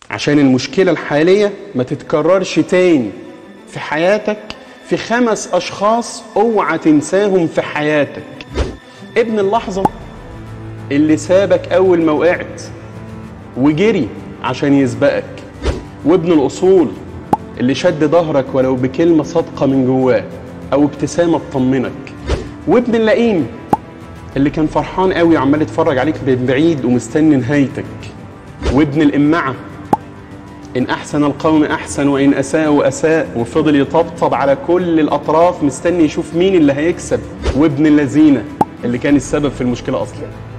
عشان المشكلة الحالية ما تتكررش تاني في حياتك في خمس أشخاص اوعى تنساهم في حياتك ابن اللحظة اللي سابك أول ما وقعت وجري عشان يسبقك وابن الأصول اللي شد ظهرك ولو بكلمة صادقة من جواه أو ابتسامة تطمنك وابن اللئيم اللي كان فرحان قوي وعمال يتفرج عليك من بعيد ومستني نهايتك وابن الإمعة إن أحسن القوم أحسن وإن أساءوا أساء وفضل يطبطب على كل الأطراف مستني يشوف مين اللي هيكسب وابن اللذينة اللي كان السبب في المشكلة أصلا